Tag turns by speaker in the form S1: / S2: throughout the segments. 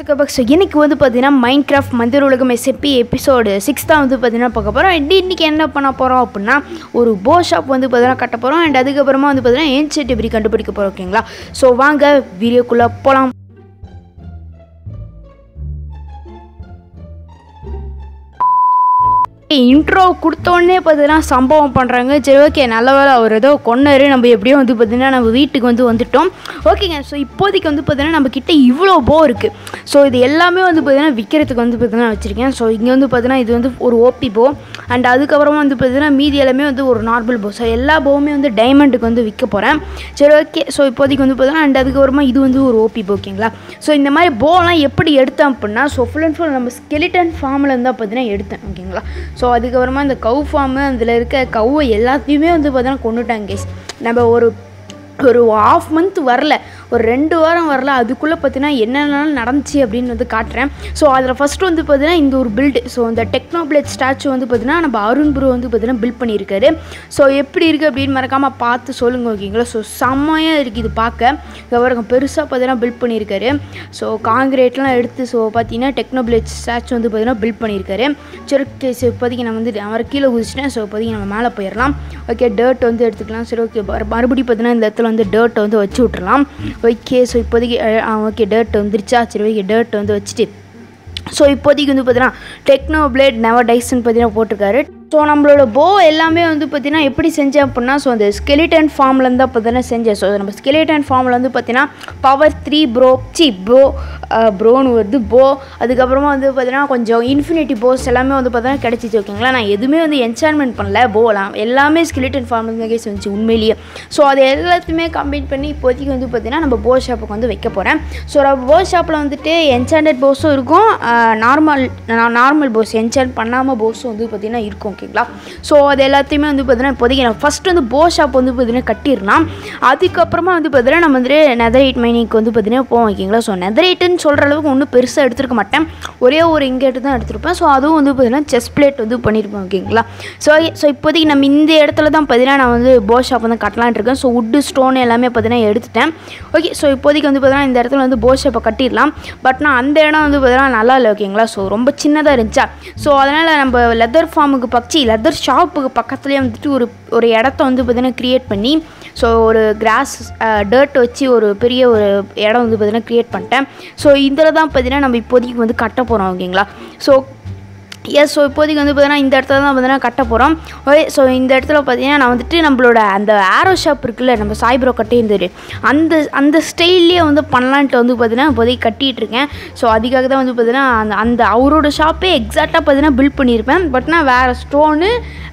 S1: கபக் so இன்னைக்கு வந்து பார்த்தீங்கன்னா மைண்ட் கிராஃப்ட் மந்திர உலகம் எஸ்எப்பி எபிசோடு சிக்ஸ் தான் வந்து பார்த்தீங்கன்னா பார்க்க போகிறோம் அண்ட் இன்னைக்கு என்ன பண்ண போகிறோம் அப்படின்னா ஒரு போ ஷாப் வந்து பார்த்தீங்கன்னா கட்ட போகிறோம் அண்ட் அதுக்கப்புறமா வந்து பார்த்தீங்கன்னா ஏன்செட் எப்படி கண்டுபிடிக்க போகிறோம் ஓகேங்களா ஸோ வாங்க வீடியோக்குள்ளே போகலாம் இன்ட்ரோ கொடுத்தோடனே பார்த்தீங்கன்னா சம்பவம் பண்ணுறாங்க சரி ஓகே நல்ல வேலை அவர் ஏதோ கொன்னாரு நம்ம எப்படியோ வந்து பார்த்தீங்கன்னா நம்ம வீட்டுக்கு வந்து வந்துட்டோம் ஓகேங்க ஸோ இப்போதைக்கு வந்து பார்த்தீங்கன்னா நம்ம கிட்ட இவ்வளோ போ இருக்குது ஸோ இது எல்லாமே வந்து பார்த்தீங்கன்னா விற்கிறதுக்கு வந்து பார்த்தீங்கன்னா வச்சுருக்கேன் ஸோ இங்கே வந்து பார்த்தீங்கன்னா இது வந்து ஒரு ஓபி போ அண்ட் அதுக்கப்புறமா வந்து பார்த்தீங்கன்னா மீதி எல்லாமே வந்து ஒரு நார்மல் போ ஸோ எல்லா போவுமே வந்து டைமண்டுக்கு வந்து விற்க போகிறேன் சரி ஓகே ஸோ இப்போதைக்கு வந்து பார்த்தீங்கன்னா அண்ட் அதுக்கப்புறமா இது வந்து ஒரு ஓபி போ ஓகேங்களா ஸோ இந்த மாதிரி போலாம் எப்படி எடுத்தேன் அப்படின்னா ஸோ ஃபுல் அண்ட் ஃபுல் நம்ம ஸ்கெலிட்டன் ஃபார்மில் இருந்தால் பார்த்தீங்கன்னா எடுத்தேன் ஓகேங்களா ஸோ அதுக்கப்புறமா இந்த கவு ஃபார்மு அதில் இருக்க கவ்வை எல்லாத்தையுமே வந்து பார்த்தீங்கன்னா கொண்டுட்டாங்க கேஸ் நம்ம ஒரு ஒரு ஆஃப் மந்த் வரல ஒரு ரெண்டு வாரம் வரல அதுக்குள்ளே பார்த்தீங்கன்னா என்னென்ன நடந்துச்சு அப்படின்னு வந்து காட்டுறேன் ஸோ அதில் ஃபஸ்ட்டு வந்து பார்த்தீங்கன்னா இந்த ஒரு பில்டு ஸோ இந்த டெக்னோபிளேட் ஸ்டாச்சு வந்து பார்த்தீங்கன்னா நம்ம அருண் ப்ரோ வந்து பார்த்தீங்கன்னா பில்ட் பண்ணியிருக்காரு ஸோ எப்படி இருக்குது அப்படின்னு மறக்காமல் பார்த்து சொல்லுங்கள் ஓகேங்களா ஸோ செம்மையாக இருக்குது இது பார்க்க இவருக்கு பெருசாக பார்த்தீங்கன்னா பில்ட் பண்ணியிருக்காரு ஸோ காங்கிரீட்லாம் எடுத்து ஸோ பார்த்தீங்கன்னா டெக்னோபிளேட் ஸ்டாச்சு வந்து பார்த்தீங்கன்னா பில்ட் பண்ணியிருக்காரு சரி ஓகே ஸோ இப்போதைக்கு நான் வந்து அவரை கீழே குதிச்சிட்டேன் ஸோ இப்போதைக்கு நம்ம மேலே போயிடலாம் ஓகே டேர்ட் வந்து எடுத்துக்கலாம் சரி ஓகே மறுபடியும் பார்த்தீங்கன்னா இந்த இடத்துல வந்து டேர்ட்டை வந்து வச்சு விட்றலாம் ஓகே ஸோ இப்போதைக்கு ஓகே டேர்ட் வந்துருச்சா சரி ஓகே டேர்ட் வந்து வச்சுட்டு ஸோ இப்போதைக்கு வந்து பார்த்தீங்கன்னா டெக்னோ பிளேட் நெவர் டைஸ்ன்னு பார்த்தீங்கன்னா போட்டிருக்காரு ஸோ நம்மளோட போ எல்லாமே வந்து பார்த்தீங்கன்னா எப்படி செஞ்சேன் அப்படின்னா ஸோ அந்த ஸ்கெலிட்டன் ஃபார்ம்லேருந்து தான் பார்த்தீங்கன்னா செஞ்சேன் ஸோ நம்ம ஸ்கெலிட்டன் ஃபார்மில் வந்து பார்த்தீங்கன்னா power three bro C bro ப்ரோன்னு வருது போ அதுக்கப்புறமா வந்து பார்த்தீங்கன்னா கொஞ்சம் இன்ஃபினிட்டி போஸ் எல்லாமே வந்து பார்த்தீங்கன்னா கிடச்சிச்சு ஓகேங்களா நான் எதுவுமே வந்து என்சான்மெண்ட் பண்ணல போலாம் எல்லாமே ஸ்கெலிட்டன் ஃபார்ம்லேருந்து தான் கேஸ் வந்துச்சு உண்மையிலேயே ஸோ அது எல்லாத்தையுமே கம்பைன் பண்ணி இப்போதைக்கு வந்து பார்த்தீங்கன்னா நம்ம போ ஷாப்புக்கு வந்து வைக்க போகிறேன் ஸோ நம்ம போ ஷாப்பில் வந்துட்டு என்சாண்டட் போஸும் இருக்கும் நார்மல் நார்மல் போஸ் என்சாண்ட் பண்ணாமல் போஸும் வந்து பார்த்திங்கன்னா இருக்கும் ஓகேங்களா ஸோ அது எல்லாத்தையுமே வந்து பார்த்தீங்கன்னா இப்போதைக்கு நான் ஃபஸ்ட்டு வந்து போ ஷாப் வந்து பார்த்தீங்கன்னா கட்டிடலாம் அதுக்கப்புறமா வந்து பார்த்தீங்கன்னா நம்ம வந்து நெதரைட் மைனிங்க்கு வந்து பார்த்தீங்கன்னா போவோம் ஓகேங்களா ஸோ நெதரைட்டுன்னு சொல்கிற அளவுக்கு ஒன்றும் பெருசாக எடுத்துருக்க மாட்டேன் ஒரே ஒரு இங்கேட்டு தான் எடுத்திருப்பேன் ஸோ அதுவும் வந்து பார்த்தீங்கன்னா செஸ் பிளேட் வந்து பண்ணியிருப்பேன் ஓகேங்களா ஸோ ஸோ இப்போதைக்கு நம்ம இந்த இடத்துல தான் பார்த்தீங்கன்னா நான் வந்து போ ஷாப் வந்து கட்டலான்ட்டு இருக்கேன் ஸோ உட்டு ஸ்டோன் எல்லாமே பார்த்தீங்கன்னா எடுத்துட்டேன் ஓகே ஸோ இப்போதைக்கு வந்து பார்த்தீங்கன்னா இந்த இடத்துல வந்து போ ஷாப்பை கட்டிடலாம் பட் நான் அந்த இடம் வந்து பார்த்தீங்கன்னா நல்லா இல்லை ஓகேங்களா ஸோ ரொம்ப சின்னதாக இருந்துச்சா ஸோ அதனால் நம்ம லெதர் ஃபார்முக்கு பக்கி லெதர் ஷாப்புக்கு பக்கத்துலேயே வந்துட்டு ஒரு ஒரு இடத்த வந்து பார்த்திங்கன்னா க்ரியேட் பண்ணி ஸோ ஒரு கிராஸ் டர்ட் வச்சு ஒரு பெரிய ஒரு இடம் வந்து பார்த்திங்கன்னா க்ரியேட் பண்ணிட்டேன் ஸோ இதில் தான் பார்த்திங்கன்னா நம்ம இப்போதைக்கு வந்து கட்ட போகிறோம் ஓகேங்களா ஸோ எஸ் ஸோ இப்போதைக்கு வந்து பார்த்தீங்கன்னா இந்த இடத்துல தான் பார்த்தீங்கன்னா கட்ட போகிறோம் ஓகே ஸோ இந்த இடத்துல பார்த்தீங்கன்னா நான் வந்துட்டு நம்மளோட அந்த ஆரோ ஷாப் இருக்குல்ல நம்ம சாய்ப்ரோ கட்டியிருந்தது அந்த அந்த ஸ்டைல்லே வந்து பண்ணலான்ட்டு வந்து பார்த்தீங்கன்னா இப்போதைக்கு கட்டிகிட்டு இருக்கேன் ஸோ அதுக்காக தான் வந்து பார்த்தீங்கன்னா அந்த அந்த அவரோட ஷாப்பே எக்ஸாக்டாக பார்த்தீங்கன்னா பில்ட் பண்ணியிருப்பேன் பட் நான் வேறு ஸ்டோனு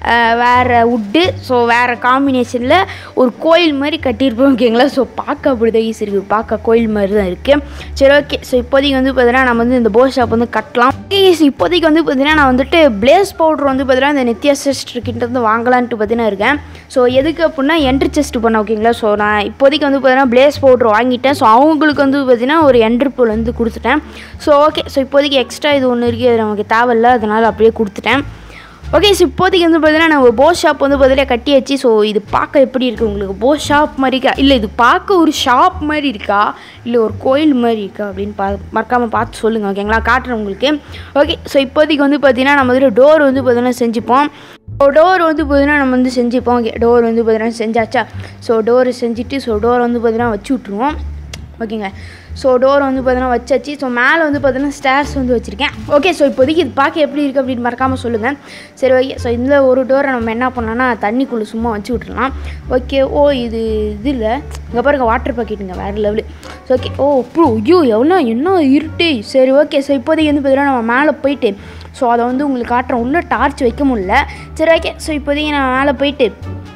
S1: வேறு உட்டு ஸோ வேறு காம்பினேஷனில் ஒரு கோயில் மாதிரி கட்டியிருப்போம் ஓகேங்களா ஸோ பார்க்க அப்படி தான் ஈஸி இருக்குது பார்க்க கோயில் மாதிரி தான் இருக்குது சரி ஓகே ஸோ இப்போதைக்கு வந்து பார்த்தீங்கன்னா நம்ம வந்து இந்த போ ஷாப் வந்து கட்டலாம் இப்போதைக்கு வந்து பார்த்தீங்கன்னா நான் வந்துட்டு பிளேஸ் பவுடர் வந்து பார்த்தீங்கன்னா இந்த நித்யா சிஸ்டர்கிட்ட இருந்து வாங்கலான்ட்டு பார்த்தீங்கன்னா இருக்கேன் ஸோ எதுக்கு அப்படின்னா என்ட்ரி செஸ்ட் பண்ண ஓகேங்களா ஸோ நான் இப்போதைக்கு வந்து பார்த்தீங்கன்னா பிளேஸ் பவுடர் வாங்கிட்டேன் ஸோ அவங்களுக்கு வந்து பார்த்தீங்கன்னா ஒரு என்ட்ரி போல் வந்து கொடுத்துட்டேன் ஸோ ஓகே ஸோ இப்போதைக்கு எக்ஸ்ட்ரா இது ஒன்று இருக்குது அது நமக்கு தேவையில்ல அதனால் அப்படியே கொடுத்துட்டேன் ஓகே ஸோ இப்போதைக்கு வந்து பார்த்தீங்கன்னா நம்ம போ ஷாப் வந்து பார்த்தீங்கன்னா கட்டியாச்சு ஸோ இது பார்க்க எப்படி இருக்குது உங்களுக்கு போ ஷாப் மாதிரி இருக்கா இல்லை இது பார்க்க ஒரு ஷாப் மாதிரி இருக்கா இல்லை ஒரு கோயில் மாதிரி இருக்கா அப்படின்னு பா மறக்காமல் பார்த்து சொல்லுங்கள் ஓகேங்களா காட்டுறேன் உங்களுக்கு ஓகே ஸோ இப்போதைக்கு வந்து பார்த்தீங்கன்னா நம்ம வந்து டோர் வந்து பார்த்தீங்கன்னா செஞ்சுப்போம் டோர் வந்து பார்த்தீங்கன்னா நம்ம வந்து செஞ்சுப்போம் ஓகே டோர் வந்து பார்த்தீங்கன்னா செஞ்சாச்சா ஸோ டோர் செஞ்சுட்டு ஸோ டோர் வந்து பார்த்தீங்கன்னா வச்சு விட்ருவோம் ஓகேங்க ஸோ டோர் வந்து பார்த்தீங்கன்னா வச்சாச்சு ஸோ மேலே வந்து பார்த்தீங்கன்னா ஸ்டேர்ஸ் வந்து வச்சுருக்கேன் ஓகே ஸோ இப்போதைக்கு இது பார்க்க எப்படி இருக்குது அப்படின்னு மறக்காமல் சொல்லுங்கள் சரி ஓகே ஸோ இந்த ஒரு டோரை நம்ம என்ன பண்ணலாம்னா தண்ணிக்குள்ளே சும்மா வச்சு விட்றலாம் ஓகே ஓ இது இது இல்லை இங்கே பாருங்க வாட்டர் பாக்கெட்டுங்க வேறு லெவலு ஸோ ஓகே ஓ அப்புறம் ஐயோ எவ்வளோ என்ன இருட்டு சரி ஓகே ஸோ இப்போதைக்கு வந்து பார்த்தீங்கன்னா நம்ம மேலே போயிட்டு ஸோ அதை வந்து உங்களுக்கு காட்டுறேன் உள்ளே டார்ச் வைக்க முடியல சரி ஓகே ஸோ இப்போதைக்கு நான் மேலே போயிட்டு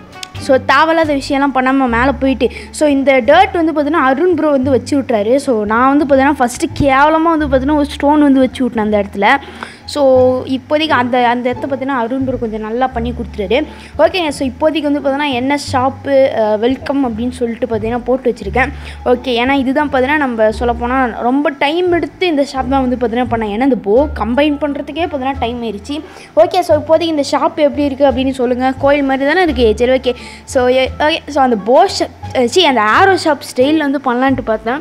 S1: ஸோ தேவையில்லாத விஷயம்லாம் பண்ணாமல் மேலே போயிட்டு ஸோ இந்த டர்ட் வந்து பார்த்தீங்கன்னா அருண் ப்ரோ வந்து வச்சு விட்றாரு ஸோ நான் வந்து பார்த்தீங்கன்னா ஃபஸ்ட்டு கேவலமாக வந்து பார்த்தீங்கன்னா ஒரு ஸ்டோன் வந்து வச்சு விட்டேன் அந்த இடத்துல ஸோ இப்போதைக்கு அந்த அந்த இடத்த பார்த்தீங்கன்னா அருண் ப்ரோ கொஞ்சம் நல்லா பண்ணி கொடுத்துட்டாரு ஓகேங்க ஸோ இப்போதைக்கு வந்து பார்த்தீங்கன்னா என்ன ஷாப்பு வெல்கம் அப்படின்னு சொல்லிட்டு பார்த்தீங்கன்னா போட்டு வச்சுருக்கேன் ஓகே ஏன்னா இதுதான் பார்த்தீங்கன்னா நம்ம சொல்லப்போனால் ரொம்ப டைம் எடுத்து இந்த ஷாப் தான் வந்து பார்த்தீங்கன்னா பண்ணேன் ஏன்னா இந்த போ கம்பைன் பண்ணுறதுக்கே பார்த்தீங்கன்னா டைம் ஆயிடுச்சு ஓகே ஸோ இப்போதைக்கு இந்த ஷாப் எப்படி இருக்குது அப்படின்னு சொல்லுங்கள் கோயில் மாதிரி தானே இருக்குது சரி ஓகே ஸோ ஓகே ஸோ அந்த போ ஷாப் சி அந்த ஆரோ ஷாப் ஸ்டைலில் வந்து பண்ணலான்ட்டு பார்த்தேன்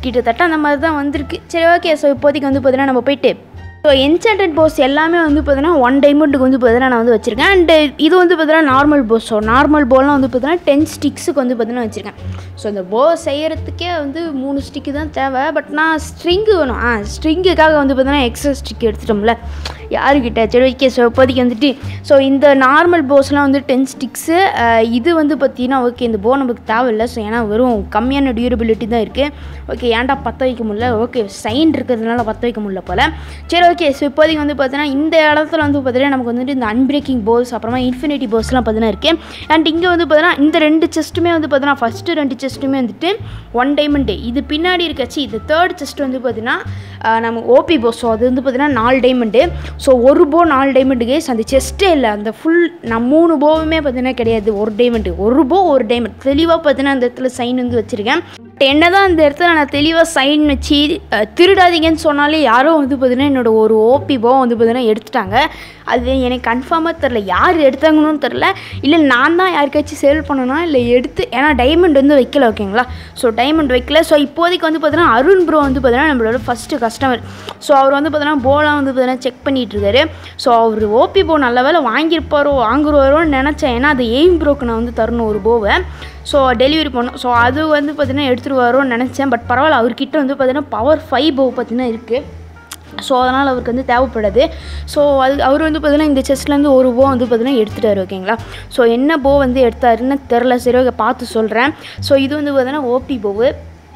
S1: கிட்டத்தட்ட அந்த மாதிரி தான் வந்திருக்கு சரி ஓகே ஸோ இப்போதைக்கு வந்து பார்த்தீங்கன்னா நம்ம போயிட்டு ஸோ என்சாண்டட் போஸ் எல்லாமே வந்து பார்த்தீங்கன்னா ஒன் டைமண்டுக்கு வந்து பார்த்தீங்கன்னா நான் வந்து வச்சுருக்கேன் அண்ட் இது வந்து பார்த்தீங்கன்னா நார்மல் போஸ் ஸோ நார்மல் போலாம் வந்து பார்த்தீங்கன்னா டென் ஸ்டிக்ஸுக்கு வந்து பார்த்தீங்கன்னா வச்சுருக்கேன் ஸோ இந்த போ செய்கிறதுக்கே வந்து மூணு ஸ்டிக்கு தான் தேவை பட் நான் ஸ்ட்ரிங்கு வேணும் ஆ ஸ்ட்ரிங்குக்காக வந்து பார்த்தீங்கன்னா எக்ஸ்ட்ரா ஸ்டிக் எடுத்துட்டோம்ல யாருக்கிட்ட சரி ஓகே ஸோ இப்போதைக்கு வந்துட்டு ஸோ இந்த நார்மல் போஸ்லாம் வந்து டென் ஸ்டிக்ஸு இது வந்து பார்த்தீங்கன்னா ஓகே இந்த போ நமக்கு தேவையில்லை ஸோ ஏன்னா வெறும் கம்மியான டியூரபிலிட்டி தான் இருக்குது ஓகே ஏன்டா பற்ற வைக்க முடியல ஓகே சைன் இருக்கிறதுனால பற்ற வைக்க முடியல போல் சரி ஓகே ஸோ இப்போதைக்கு வந்து பார்த்தீங்கன்னா இந்த இடத்துல வந்து பார்த்தீங்கன்னா நமக்கு வந்துட்டு இந்த அன்பிரேக்கிங் போல்ஸ் அப்புறமா இன்ஃபினிட்டி போல்ஸ்லாம் பார்த்தீங்கன்னா இருக்குது அண்ட் இங்கே வந்து பார்த்தீங்கன்னா இந்த ரெண்டு செஸ்ட்டுமே வந்து பார்த்தீங்கன்னா ஃபஸ்ட்டு ரெண்டு செஸ்ட்டுமே வந்துட்டு ஒன் டைமண்டு இது பின்னாடி இருக்கச்சு இது தேர்ட் செஸ்ட் வந்து பார்த்தீங்கன்னா ஆஹ், நம்ம ஓபி போ ஸோ அது வந்து பார்த்தீங்கன்னா நாலு டைமண்டு ஸோ ஒரு போ நாலு டைமண்டு கேஸ் அந்த செஸ்ட்டே இல்லை அந்த ஃபுல் நான் மூணு போவுமே பார்த்தீங்கன்னா கிடையாது ஒரு டைமண்டு ஒரு போ ஒரு டைமண்ட் தெளிவாக பார்த்தீங்கன்னா அந்த இடத்துல சைன் வந்து வச்சுருக்கேன் என்ன தான் அந்த இடத்துல நான் தெளிவாக சைன் வச்சு அஹ், திருடாதீங்கன்னு சொன்னாலே யாரோ வந்து பார்த்தீங்கன்னா என்னோட ஒரு ஓபி போ வந்து பார்த்தீங்கன்னா எடுத்துட்டாங்க அது எனக்கு கன்ஃபார்மாக தெரில யார் எடுத்தாங்கன்னு தெரில இல்லை நான் தான் யாருக்காச்சும் சேல் பண்ணனா இல்லை எடுத்து ஏன்னா டைமண்ட் வந்து வைக்கல ஓகேங்களா ஸோ டைமண்ட் வைக்கல ஸோ இப்போதைக்கு வந்து பார்த்தீங்கன்னா அருண் ப்ரோ வந்து பார்த்தீங்கன்னா நம்மளோட ஃபஸ்ட்டு கஸ்டமர் ஸோ அவர் வந்து பார்த்தீங்கன்னா போலாம் வந்து பார்த்தீங்கன்னா செக் பண்ணிட்டு இருக்காரு ஸோ அவர் ஓபி போ நல்ல வேலை வாங்கியிருப்பாரோ வாங்குருவாரோன்னு நினச்சேன் ஏன்னா அது எய்ம் ப்ரோக்கு நான் வந்து தரணும் ஒரு போவை ஸோ டெலிவரி பண்ணோம் ஸோ அது வந்து பார்த்தீங்கன்னா எடுத்துகிட்டு வரோன்னு நினச்சேன் பட் பரவாயில்ல அவர்கிட்ட வந்து பார்த்தீங்கன்னா பவர் ஃபைவ் போ பார்த்தீங்கன்னா இருக்குது ஸோ அதனால் அவருக்கு வந்து தேவைப்படாது ஸோ அது அவர் வந்து பார்த்தீங்கன்னா இந்த செஸ்ட்லேருந்து ஒரு போ வந்து பார்த்தீங்கன்னா எடுத்துட்டாரு ஓகேங்களா ஸோ என்ன போ வந்து எடுத்தாருன்னு தெரில சரி ஓகே பார்த்து சொல்கிறேன் ஸோ இது வந்து பார்த்தீங்கன்னா ஓபி போவு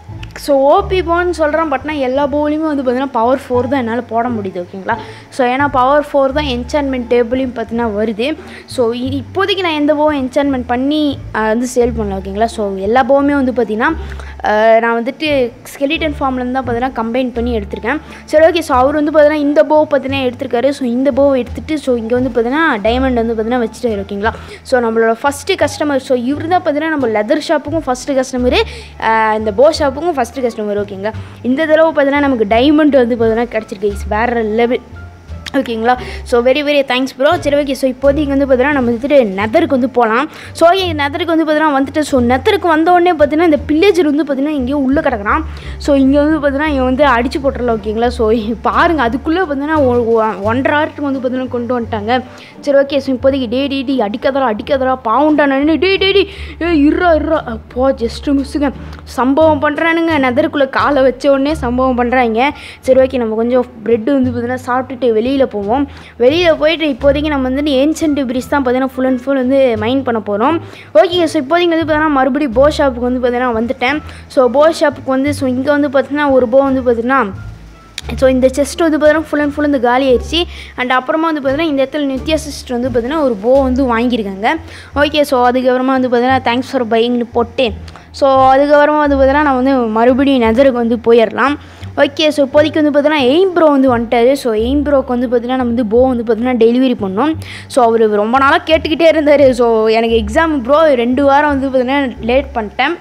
S1: ஸோ ஓபி போன்னு சொல்கிறேன் பட்னா எல்லா போலையுமே வந்து பார்த்தீங்கன்னா பவர் ஃபோர் தான் என்னால் போட முடியுது ஓகேங்களா ஸோ ஏன்னா பவர் ஃபோர் தான் என்சான்மெண்ட் டேபிளையும் பார்த்தீங்கன்னா வருது ஸோ இது இப்போதைக்கு நான் எந்த போவும் என்சான்மெண்ட் பண்ணி அஹ், வந்து சேல் பண்ணல ஓகேங்களா ஸோ எல்லா போவுமே வந்து பார்த்தீங்கன்னா அஹ், நான் வந்துட்டு ஸ்கெலிட்டன் ஃபார்ம்லேருந்து தான் பார்த்தீங்கன்னா கம்பைன் பண்ணி எடுத்திருக்கேன் சரி ஓகே ஸோ அவர் வந்து பார்த்தீங்கன்னா இந்த போ பார்த்தீங்கன்னா எடுத்திருக்காரு ஸோ இந்த போவை எடுத்துட்டு ஸோ இங்கே வந்து பார்த்தீங்கன்னா டைமண்ட் வந்து பார்த்தீங்கன்னா வச்சுட்டாரு ஓகேங்களா ஸோ நம்மளோட ஃபஸ்ட்டு கஸ்டமர் ஸோ இவர் தான் பார்த்தீங்கன்னா நம்ம லெதர் ஷாப்புக்கும் ஃபஸ்ட்டு கஸ்டமரு இந்த போ ஷாப்புக்கும் ஃபஸ்ட்டு கஸ்டமர் ஓகேங்களா இந்த தடவை பார்த்தீங்கன்னா நமக்கு டைமண்ட் வந்து பார்த்தீங்கன்னா கிடச்சிருக்கு இஸ் வேறு லெவல் ஓகேங்களா so very very thanks bro சரி ஓகே ஸோ இப்போதைக்கு வந்து பார்த்தீங்கன்னா நம்ம வந்துட்டு நெதருக்கு வந்து போகலாம் ஸோ ஓகே நெதருக்கு வந்து பார்த்தீங்கன்னா வந்துட்டு ஸோ நெதருக்கு வந்த உடனே பார்த்தீங்கன்னா இந்த பில்லேஜர் வந்து பார்த்தீங்கன்னா இங்கேயோ உள்ளே கிடக்குறான் ஸோ இங்கே வந்து பார்த்தீங்கன்னா இவன் வந்து அடிச்சு போட்டுறல ஓகேங்களா ஸோ பாருங்கள் அதுக்குள்ளே பார்த்தீங்கன்னா ஒ- ஒ- ஒன்றரை ஆர்ட்டுக்கு வந்து பார்த்தீங்கன்னா கொண்டு வந்துட்டாங்க சரி ஓகே ஸோ இப்போதைக்கு டே டி டி அடிக்காதரா அடிக்காதரா பாவுண்டா நின்று டே டே டி ஏ இருறா இருறா அப்போ ஜஸ்ட்டு மிஸ்ஸுங்க சம்பவம் பண்ணுறானுங்க நெதருக்குள்ளே காலை வச்ச உடனே சம்பவம் பண்ணுறாங்க சரி ஓகே நம்ம கொஞ்சம் ப்ரெட்டு வந்து பார்த்தீங்கன்னா சாப்பிட்டுட்டு வெளியில் போவோம் வெளியில் போயிட்டு இப்போதைக்கு நம்ம வந்து ஏன்ஷியன்ட் பிரிஸ் தான் பார்த்தீங்கன்னா ஃபுல் அண்ட் ஃபுல் வந்து மைண்ட் பண்ண போகிறோம் ஓகே ஸோ இப்போதைக்கு வந்து பார்த்தீங்கன்னா மறுபடியும் போ ஷாப்புக்கு வந்து பார்த்தீங்கன்னா வந்துட்டேன் ஸோ போ ஷாப்புக்கு வந்து ஸோ இங்கே வந்து பார்த்தீங்கன்னா ஒரு போ வந்து பார்த்தீங்கன்னா ஸோ இந்த செஸ்ட் வந்து பார்த்தீங்கன்னா ஃபுல் அண்ட் ஃபுல் வந்து காலி ஆயிடுச்சு அண்ட் அப்புறமா வந்து பார்த்தீங்கன்னா இந்த இடத்துல நித்யா சிஸ்டர் வந்து பார்த்தீங்கன்னா ஒரு போ வந்து வாங்கியிருக்காங்க ஓகே ஸோ அதுக்கப்புறமா வந்து பார்த்தீங்கன்னா தேங்க்ஸ் ஃபார் பையிங்னு போட்டு ஸோ அதுக்கப்புறமா வந்து பார்த்தீங்கன்னா நான் வந்து மறுபடியும் நெதருக்கு வந்து போயிடலாம் ஓகே ஸோ இப்போதைக்கு வந்து பார்த்தீங்கன்னா எய்ம் ப்ரோ வந்து வந்துட்டாரு ஸோ எய்ம் ப்ரோக்கு வந்து பார்த்தீங்கன்னா நம்ம வந்து போ வந்து பார்த்தீங்கன்னா டெலிவரி பண்ணோம் ஸோ அவர் ரொம்ப நாளாக கேட்டுக்கிட்டே இருந்தார் ஸோ எனக்கு எக்ஸாம் ப்ரோ ரெண்டு வாரம் வந்து பார்த்தீங்கன்னா லேட் பண்ணிட்டேன்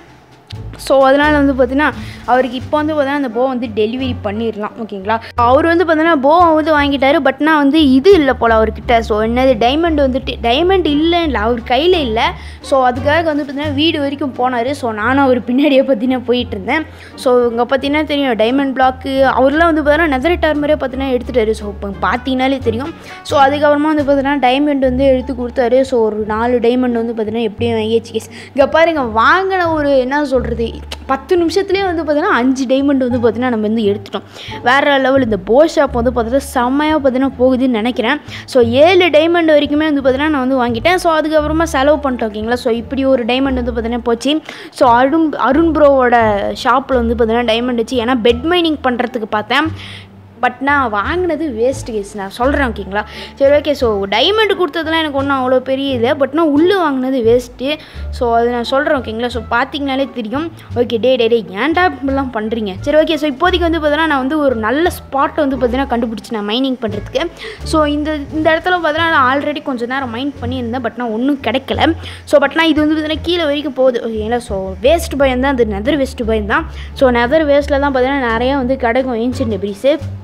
S1: ஸோ அதனால் வந்து பார்த்தீங்கன்னா அவருக்கு இப்போ வந்து பார்த்தீங்கன்னா அந்த போ வந்து டெலிவரி பண்ணிடலாம் ஓகேங்களா அவர் வந்து பார்த்தீங்கன்னா போ வந்து வாங்கிட்டாரு பட் நான் வந்து இது இல்லை போல் அவர்கிட்ட ஸோ என்னது டைமண்ட் வந்துட்டு டைமண்ட் இல்லை இல்லை அவர் கையில் இல்லை ஸோ அதுக்காக வந்து பார்த்தீங்கன்னா வீடு வரைக்கும் போனார் ஸோ நானும் அவர் பின்னாடியே பார்த்தீங்கன்னா போயிட்டு இருந்தேன் ஸோ இங்கே பார்த்தீங்கன்னா தெரியும் டைமண்ட் பிளாக்கு அவர்லாம் வந்து பார்த்தீங்கன்னா நெதர் டர்மரே பார்த்தீங்கன்னா எடுத்துட்டாரு ஸோ இப்போ பார்த்தீங்கனாலே தெரியும் ஸோ அதுக்கப்புறமா வந்து பார்த்தீங்கன்னா டைமண்ட் வந்து எடுத்து கொடுத்தாரு ஸோ ஒரு நாலு டைமண்ட் வந்து பார்த்தீங்கன்னா எப்படியும் வாங்கியாச்சு கேஸ் இங்கே பாருங்க வாங்கின ஒரு என்ன சொல்கிறது பத்து நிமிஷத்துலேயே வந்து பார்த்தீங்கன்னா அஞ்சு டைமண்ட் வந்து பார்த்தீங்கன்னா நம்ம வந்து எடுத்துட்டோம் வேறு லெவல் இந்த போ ஷாப் வந்து பார்த்தீங்கன்னா செம்மையாக பார்த்தீங்கன்னா போகுதுன்னு நினைக்கிறேன் ஸோ ஏழு டைமண்ட் வரைக்குமே வந்து பார்த்தீங்கன்னா நான் வந்து வாங்கிட்டேன் ஸோ அதுக்கப்புறமா செலவு பண்ணிட்டேன் ஓகேங்களா ஸோ இப்படி ஒரு டைமண்ட் வந்து பார்த்தீங்கன்னா போச்சு ஸோ அருண் அருண் ப்ரோவோட ஷாப்பில் வந்து பார்த்தீங்கன்னா டைமண்ட் வச்சு ஏன்னா பெட் மைனிங் பண்ணுறதுக்கு பார்த்தேன் பட் நான் வாங்கினது வேஸ்ட் கேஸ் நான் சொல்கிறேன் ஓகேங்களா சரி ஓகே ஸோ டைமண்ட் கொடுத்ததுலாம் எனக்கு ஒன்றும் அவ்வளோ பெரிய இது பட் நான் உள்ளே வாங்கினது வேஸ்ட்டு ஸோ அது நான் சொல்கிறேன் ஓகேங்களா ஸோ பார்த்தீங்கனாலே தெரியும் ஓகே டே டே டே ஏன்டா இப்படிலாம் பண்ணுறீங்க சரி ஓகே ஸோ இப்போதைக்கு வந்து பார்த்தீங்கன்னா நான் வந்து ஒரு நல்ல ஸ்பாட்டை வந்து பார்த்தீங்கன்னா கண்டுபிடிச்சி நான் மைனிங் பண்ணுறதுக்கு ஸோ இந்த இந்த இடத்துல பார்த்தீங்கன்னா நான் ஆல்ரெடி கொஞ்சம் நேரம் மைண்ட் பண்ணியிருந்தேன் பட் நான் ஒன்றும் கிடைக்கல ஸோ பட் நான் இது வந்து பார்த்தீங்கன்னா கீழே வரைக்கும் போகுது ஓகேங்களா ஸோ வேஸ்ட் பயம் தான் அது நெதர் வேஸ்ட் பயம் தான் ஸோ நெதர் வேஸ்ட்டில் தான் பார்த்தீங்கன்னா நிறையா வந்து கிடைக்கும் ஏன்ஷியன் டெப்ரிஸு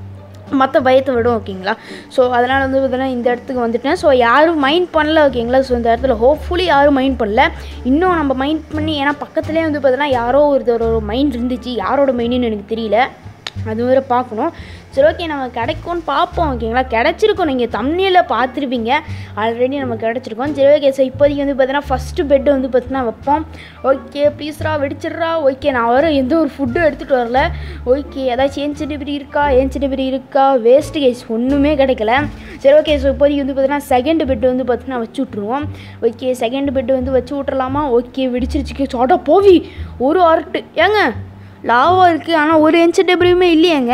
S1: மற்ற பயத்தை விடும் ஓகேங்களா ஸோ அதனால் வந்து பார்த்தீங்கன்னா இந்த இடத்துக்கு வந்துட்டேன் ஸோ யாரும் மைண்ட் பண்ணல ஓகேங்களா ஸோ இந்த இடத்துல ஹோப்ஃபுல்லி யாரும் மைண்ட் பண்ணல இன்னும் நம்ம மைண்ட் பண்ணி ஏன்னா பக்கத்துலேயே வந்து பார்த்தீங்கன்னா யாரோ ஒருத்தர் ஒரு மைண்ட் இருந்துச்சு யாரோட மைண்டுன்னு எனக்கு தெரியல அது வேறு பார்க்கணும் சரி ஓகே நம்ம கிடைக்கும்னு பார்ப்போம் ஓகேங்களா கிடச்சிருக்கோம் நீங்கள் தம்னியில் பார்த்துருப்பீங்க ஆல்ரெடி நம்ம கிடச்சிருக்கோம் சரி ஓகே ஸோ இப்போதைக்கு வந்து பார்த்தீங்கன்னா ஃபஸ்ட்டு பெட்டு வந்து பார்த்தீங்கன்னா வைப்போம் ஓகே ப்ளீஸ்ரா வெடிச்சிட்றா ஓகே நான் வர எந்த ஒரு ஃபுட்டும் எடுத்துகிட்டு வரல ஓகே ஏதாச்சும் ஏன்சி டிகிரி இருக்கா ஏன்சி டிகிரி இருக்கா வேஸ்ட் கேஸ் ஒன்றுமே கிடைக்கல சரி ஓகே ஸோ இப்போதைக்கு வந்து பார்த்தீங்கன்னா செகண்ட் பெட்டு வந்து பார்த்தீங்கன்னா வச்சு விட்ருவோம் ஓகே செகண்ட் பெட்டு வந்து வச்சு விட்றலாமா ஓகே வெடிச்சிருச்சு சாட்டா போவி ஒரு ஆர்ட்டு ஏங்க லாவா இருக்குது ஆனால் ஒரு என்ச்சு டெபிரியுமே இல்லையேங்க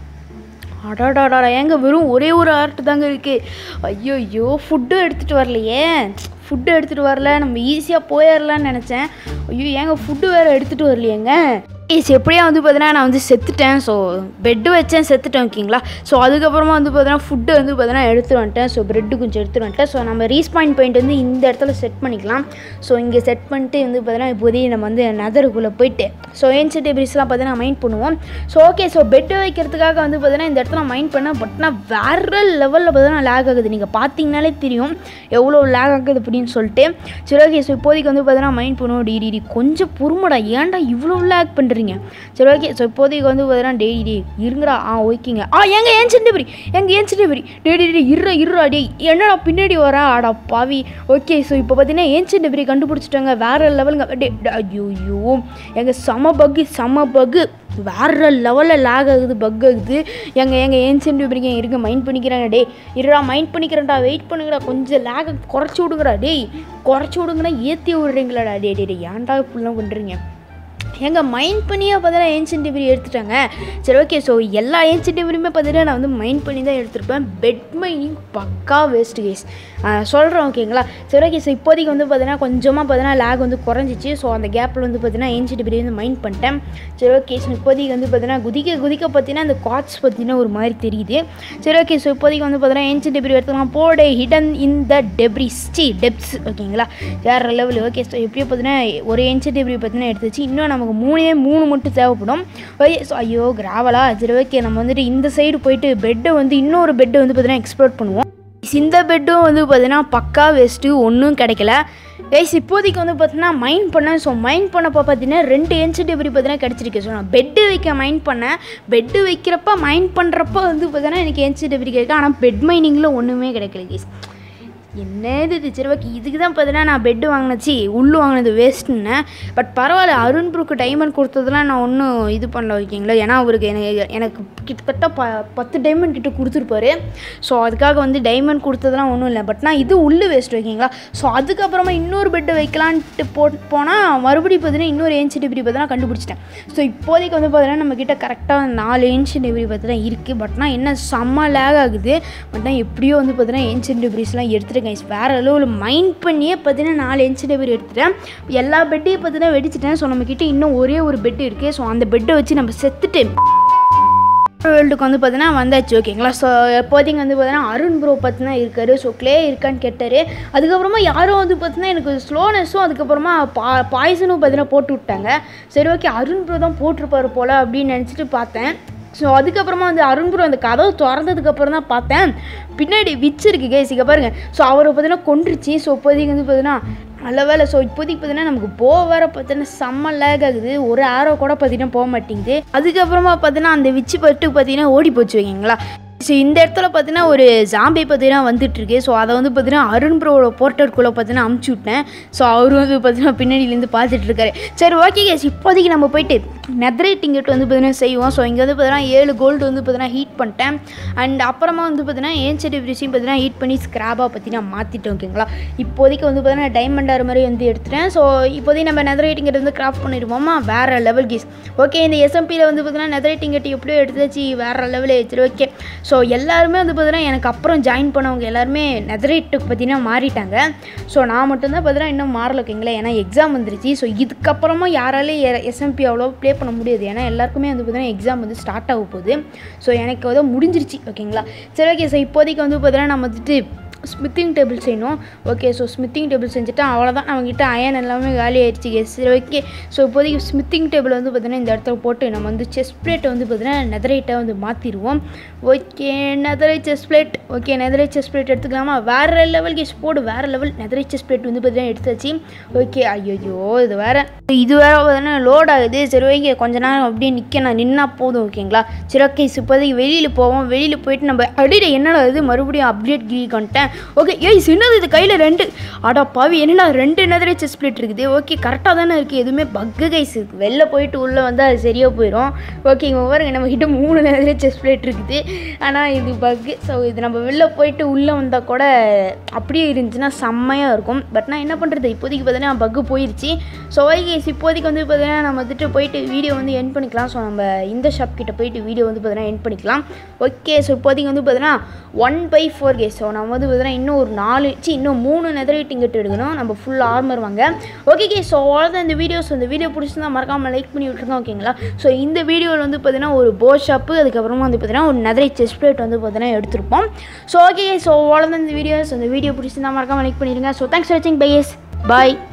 S1: அடாடாடா ஏங்க வெறும் ஒரே ஒரு ஆர்ட் தாங்க இருக்குது ஐயோ ஐயோ ஃபுட்டும் எடுத்துகிட்டு வரலையே ஃபுட்டு எடுத்துகிட்டு வரல நம்ம ஈஸியாக போயிடலான்னு நினச்சேன் ஐயோ ஏங்க ஃபுட்டு வேறு எடுத்துகிட்டு வரலையேங்க ஏஸ் எப்படியா வந்து பார்த்தீங்கன்னா நான் வந்து செத்துட்டேன் ஸோ பெட்டு வச்சேன் செத்துட்டேன் ஓகேங்களா ஸோ அதுக்கப்புறமா வந்து பார்த்தீங்கன்னா ஃபுட்டு வந்து பார்த்தீங்கன்னா எடுத்துட்டு வந்துட்டேன் ஸோ ப்ரெட்டு கொஞ்சம் எடுத்துட்டு வந்துட்டேன் ஸோ நம்ம ரீஸ்பாயின் பாயிண்ட் வந்து இந்த இடத்துல செட் பண்ணிக்கலாம் ஸோ இங்கே செட் பண்ணிட்டு வந்து பார்த்தீங்கன்னா இப்போதைக்கு நம்ம வந்து நதருக்குள்ளே போயிட்டு ஸோ ஏன்சி டேபிரிஸ்லாம் பார்த்தீங்கன்னா மைண்ட் பண்ணுவோம் ஸோ ஓகே ஸோ பெட்டு வைக்கிறதுக்காக வந்து பார்த்தீங்கன்னா இந்த இடத்துல மைண்ட் பண்ணேன் பட் நான் வேறு லெவலில் பார்த்தீங்கன்னா லேக் ஆகுது நீங்கள் பார்த்தீங்கனாலே தெரியும் எவ்வளோ லேக் ஆகுது அப்படின்னு சொல்லிட்டு சரி ஓகே ஸோ இப்போதைக்கு வந்து பார்த்தீங்கன்னா மைண்ட் பண்ணுவோம் டி டி கொஞ்சம் பொறுமடா ஏன்டா இவ்வளோ லேக் பண்ணுறீங்க சரி ஓகே ஸோ இப்போதைக்கு வந்து பார்த்தீங்கன்னா டெய்லி டே இருங்கடா ஆ ஓகேங்க ஆ எங்க ஏன் சின்னபுரி எங்க ஏன் சின்னபுரி டே டே டே இருறா இருறா டே என்னடா பின்னாடி வரா ஆடா பாவி ஓகே ஸோ இப்போ பார்த்தீங்கன்னா ஏன் சின்னபுரி கண்டுபிடிச்சிட்டாங்க வேற லெவலுங்க டே டே, ஐயோ ஐயோ எங்க செம பக்கு செம பக்கு வேற லெவலில் லேக் ஆகுது பக் ஆகுது எங்க எங்க ஏன் சின்னபுரிங்க இருக்க மைண்ட் பண்ணிக்கிறாங்க டே இருடா மைண்ட் பண்ணிக்கிறேன்டா வெயிட் பண்ணுங்கடா கொஞ்சம் லேக் குறைச்சி விடுங்கடா டேய் குறைச்சி விடுங்கடா ஏற்றி விடுறீங்களாடா டே டே டே ஏன்டா இப்படிலாம் பண்ணுறீங்க எங்க மைண்ட் பண்ணியே பார்த்தீங்கன்னா ஏன்ஷியன் டிகிரி எடுத்துட்டாங்க சரி ஓகே ஸோ எல்லா ஏன்ஷியன் டிகிரியுமே பார்த்தீங்கன்னா நான் வந்து மைண்ட் பண்ணி தான் எடுத்திருப்பேன் பெட் மைனிங் பக்கா வேஸ்ட் கேஸ் சொல்கிறேன் ஓகேங்களா சரி ஓகே ஸோ இப்போதைக்கு வந்து பார்த்தீங்கன்னா கொஞ்சமாக பார்த்தீங்கன்னா லேக் வந்து குறைஞ்சிச்சு ஸோ அந்த கேப்பில் வந்து பார்த்தீங்கன்னா ஏன்ஷியன் டிகிரி வந்து மைண்ட் பண்ணிட்டேன் சரி ஓகே ஸோ இப்போதைக்கு வந்து பார்த்தீங்கன்னா குதிக்க குதிக்க பார்த்தீங்கன்னா அந்த காட்ஸ் பார்த்தீங்கன்னா ஒரு மாதிரி தெரியுது சரி ஓகே ஸோ இப்போதைக்கு வந்து பார்த்தீங்கன்னா ஏன்ஷியன் டிகிரி எடுத்துக்கலாம் போடே ஹிடன் இன் த டெப்ரிஸ் சி டெப்ஸ் ஓகேங்களா வேறு லெவல் ஓகே ஸோ எப்படியோ பார்த்தீங்கன்னா ஒரு ஏன்ஷியன் டிகிரி பார்த்தீங்கன்னா எடுத்துச்சு இன்னும் நமக்கு மூணே மூணு மட்டும் தேவைப்படும் ஓகே ஸோ ஐயோ கிராவலா சரி ஓகே நம்ம வந்துட்டு இந்த சைடு போயிட்டு பெட்டை வந்து இன்னொரு பெட்டை வந்து பார்த்தீங்கன்னா எக்ஸ்ப்ளோர் பண்ணுவோம் இந்த பெட்டும் வந்து பார்த்தீங்கன்னா பக்கா வேஸ்ட்டு ஒன்றும் கிடைக்கல ஏஸ் இப்போதைக்கு வந்து பார்த்தீங்கன்னா மைண்ட் பண்ணேன் ஸோ மைண்ட் பண்ணப்போ பார்த்தீங்கன்னா ரெண்டு என்சி டெபிரி பார்த்தீங்கன்னா கிடச்சிருக்கு ஸோ நான் பெட்டு வைக்க மைண்ட் பண்ணேன் பெட்டு வைக்கிறப்ப மைண்ட் பண்ணுறப்ப வந்து பார்த்தீங்கன்னா எனக்கு என்சி டெபிரி கிடைக்கும் ஆனால் பெட் மைனிங்கில் ஒன்றுமே கிடைக்கல கேஸ் என்னது இது சரி ஓகே இதுக்கு தான் பார்த்தீங்கன்னா நான் பெட்டு வாங்கினச்சி உள்ளு வாங்கினது வேஸ்ட்டுன்னு பட் பரவாயில்ல அருண் ப்ரூக்கு டைமண்ட் கொடுத்ததெல்லாம் நான் ஒன்றும் இது பண்ணல ஓகேங்களா ஏன்னா அவருக்கு எனக்கு எனக்கு கிட்டத்தட்ட ப பத்து டைமண்ட் கிட்ட கொடுத்துருப்பாரு ஸோ அதுக்காக வந்து டைமண்ட் கொடுத்ததெல்லாம் ஒன்றும் இல்லை பட் நான் இது உள்ளு வேஸ்ட் ஓகேங்களா ஸோ அதுக்கப்புறமா இன்னொரு பெட்டு வைக்கலான்ட்டு போ போனால் மறுபடியும் பார்த்தீங்கன்னா இன்னொரு ஏன்சி டிகிரி பார்த்தீங்கன்னா கண்டுபிடிச்சிட்டேன் ஸோ இப்போதைக்கு வந்து பார்த்தீங்கன்னா நம்மக்கிட்ட கரெக்டாக நாலு ஏன்சி டிகிரி பார்த்தீங்கன்னா இருக்குது பட் நான் என்ன செம்ம லேக் ஆகுது பட் நான் எப்படியோ வந்து பார்த்தீங்கன்னா ஏன்ஷியன் டிகிரிஸ்லாம் எடுத்துட்டேன் கைஸ் வேறு அளவில் மைண்ட் பண்ணியே பார்த்தீங்கன்னா நாலு ஏன்ஷியன் டிகிரி எடுத்துட்டேன் எல்லா பெட்டையும் பார்த்தீங்கன்னா வெடிச்சிட்டேன் ஸோ நம்மக்கிட்ட இன்னும் ஒரே ஒரு பெட் இருக்குது ஸோ அந்த பெட்டை வச்சு நம்ம செத்துட்டு வேர்ல்டுக்கு வந்து பார்த்தீங்கன்னா வந்தாச்சு ஓகேங்களா ஸோ இப்போதைக்கு வந்து பார்த்தீங்கன்னா அருண் ப்ரோ பார்த்தீங்கன்னா இருக்காரு ஸோ க்ளே இருக்கான்னு கேட்டார் அதுக்கப்புறமா யாரும் வந்து பார்த்தீங்கன்னா எனக்கு ஸ்லோனஸும் அதுக்கப்புறமா பா பாய்சனும் பார்த்தீங்கன்னா போட்டு விட்டாங்க சரி ஓகே அருண் ப்ரோ தான் போட்டிருப்பாரு போல் அப்படின்னு நினச்சிட்டு பார்த்தேன் ஸோ அதுக்கப்புறமா வந்து அருண் ப்ரோ அந்த கதவு திறந்ததுக்கப்புறம் தான் பார்த்தேன் பின்னாடி விச் இருக்கு கேஸ் இங்கே பாருங்க ஸோ அவரை பார்த்தீங்கன்னா கொன்றுச்சு ஸோ இப்போதைக்கு வந்து பார்த்தீங்கன்னா நல்ல வேலை ஸோ இப்போதைக்கு பார்த்தீங்கன்னா நமக்கு போ வேற பார்த்தீங்கன்னா செம்ம லேக் ஆகுது ஒரு ஆரோ கூட பார்த்தீங்கன்னா போக மாட்டேங்குது அதுக்கப்புறமா பார்த்தீங்கன்னா அந்த விச்சு பட்டு பார்த்தீங்கன்னா ஓடி போச்சு வைங்களா ஸோ இந்த இடத்துல பார்த்தீங்கன்னா ஒரு ஜாம்பி பார்த்தீங்கன்னா வந்துட்டு இருக்கு ஸோ அதை வந்து பார்த்தீங்கன்னா அருண் ப்ரோவோட போர்ட்டருக்குள்ளே பார்த்தீங்கன்னா அமுச்சு விட்டேன் ஸோ அவர் வந்து பார்த்தீங்கன்னா பின்னாடியிலேருந்து பார்த்துட்டு இருக்காரு சரி ஓகே கேஸ் இப்போதைக்கு நம்ம போயிட்டு நெத்ரைட் டிங்கெட் வந்து பார்த்தீங்கன்னா செய்வோம் ஸோ இங்கே வந்து பார்த்தீங்கன்னா ஏழு கோல்டு வந்து பார்த்தீங்கன்னா ஹீட் பண்ணிட்டேன் அண்ட் அப்புறமா வந்து பார்த்தீங்கன்னா ஏன்செட் எவ்ரிஸையும் பார்த்தீங்கன்னா ஹீட் பண்ணி ஸ்க்ராபாக பார்த்தீங்கன்னா மாற்றிட்டோம் ஓகேங்களா இப்போதைக்கு வந்து பார்த்தீங்கன்னா டைமண்ட் ஆறு மாதிரி வந்து எடுத்துட்டேன் ஸோ இப்போதைக்கு நம்ம நெதரைட் டிங்கெட் வந்து கிராஃப்ட் பண்ணிடுவோமா வேறு லெவல் கீஸ் ஓகே இந்த எஸ்எம்பியில் வந்து பார்த்தீங்கன்னா நெதரைட் டிங்கெட் எப்படியோ எடுத்துச்சு வேறு லெவல் சரி ஓகே ஸோ எல்லாருமே வந்து பார்த்தீங்கன்னா எனக்கு அப்புறம் ஜாயின் பண்ணவங்க எல்லாருமே நெதரைட்டுக்கு பார்த்தீங்கன்னா மாறிட்டாங்க ஸோ நான் மட்டும்தான் பார்த்தீங்கன்னா இன்னும் மாறல ஓகேங்களா ஏன்னா எக்ஸாம் வந்துருச்சு ஸோ இதுக்கப்புறமா யாராலையும் எஸ்எம்பி அவ்வளோ ப்ளே பண்ண முடியாது ஏன்னா எல்லாருக்குமே வந்து பார்த்தீங்கன்னா எக்ஸாம் வந்து ஸ்டார்ட் ஆக போகுது ஸோ எனக்கு வந்து முடிஞ்சிருச்சு ஓகேங்களா சரி ஓகே ஸோ இப்போதைக்கு வந்து பார்த்தீங்கன்னா நம்ம வந்துட்டு ஸ்மித்திங் டேபிள் செய்யணும் ஓகே ஸோ ஸ்மித்திங் டேபிள் செஞ்சுட்டா அவ்வளோதான் நம்மக்கிட்ட அயன் எல்லாமே காலி ஆயிடுச்சு கேஸ் சரி ஓகே ஸோ இப்போதைக்கு ஸ்மித்திங் டேபிள் வந்து பார்த்தீங்கன்னா இந்த இடத்துல போட்டு நம்ம வந்து செஸ் பிளேட்டை வந்து பார்த்தீங்கன்னா நெதரைட்டை வந்து மாற்றிடுவோம் okay netherite chestplate okay netherite chestplate எடுத்துக்கலாமா வேறு லெவல் கேஸ் போடு வேறு லெவல் நெதரை செஸ் பிளேட் வந்து பார்த்தீங்கன்னா எடுத்தாச்சு ஓகே ஐயோ இது வேறு இது வேறு பார்த்தீங்கன்னா லோட் ஆகுது சரி ஓகே கொஞ்ச நேரம் அப்படியே நிற்க நான் நின்னா போதும் ஓகேங்களா சரி ஓகே இப்போதைக்கு வெளியில் போவோம் வெளியில் போயிட்டு நம்ம அடியில் என்னடா இது மறுபடியும் அப்டேட் கிளிக் பண்ணிட்டேன் ஓகே ஏய் என்னது இது கையில் ரெண்டு அடா பாவி என்னடா ரெண்டு நெதரை செஸ் பிளேட் இருக்குது ஓகே கரெக்டாக தானே இருக்குது எதுவுமே பக்கு கைஸ் இருக்குது வெளில போயிட்டு உள்ளே வந்தால் அது சரியாக போயிடும் ஓகே இங்கே பாருங்க நம்ம கிட்ட மூணு நெதரை செஸ் பிளேட் இருக்குது ஆனால் இது பக்கு ஸோ இது நம்ம வெளில போயிட்டு உள்ளே வந்தால் கூட அப்படியே இருந்துச்சுன்னா செம்மையாக இருக்கும் பட் நான் என்ன பண்ணுறது இப்போதைக்கு பார்த்தீங்கன்னா பக்கு போயிடுச்சு ஸோ ஓகேஸ் இப்போதைக்கு வந்து பார்த்தீங்கன்னா நம்ம வந்துட்டு போயிட்டு வீடியோ வந்து என் பண்ணிக்கலாம் ஸோ நம்ம இந்த ஷாப் கிட்ட போயிட்டு வீடியோ வந்து பார்த்தீங்கன்னா என் பண்ணிக்கலாம் ஓகே ஸோ இப்போதைக்கு வந்து பார்த்தீங்கன்னா one by four K so நம்ம வந்து பார்த்தீங்கன்னா இன்னும் ஒரு நாலு சி இன்னும் மூணு நெதரைட் டிங்கெட் எடுக்கணும் நம்ம ஃபுல் ஆர்மர் வாங்க ஓகே கே ஸோ அவ்வளோதான் இந்த வீடியோஸ் இந்த வீடியோ பிடிச்சிருந்தா மறக்காமல் லைக் பண்ணி விட்ருங்க ஓகேங்களா ஸோ இந்த வீடியோவில் வந்து பார்த்தீங்கன்னா ஒரு போ ஷாப்பு அதுக்கப்புறமா வந்து பார்த்தீங்கன்னா ஒரு நெதரை செஸ் பிளேட் வந்து பார்த்தீங்கன்னா எடுத்திருப்போம் ஸோ ஓகே ஸோ அவ்வளோதான் இந்த வீடியோஸ் இந்த வீடியோ பிடிச்சிருந்தா மறக்காமல் லைக் பண்ணிடுங்க ஸோ தேங்க்ஸ் ஃபார் வாட்சிங் பை எஸ் பாய்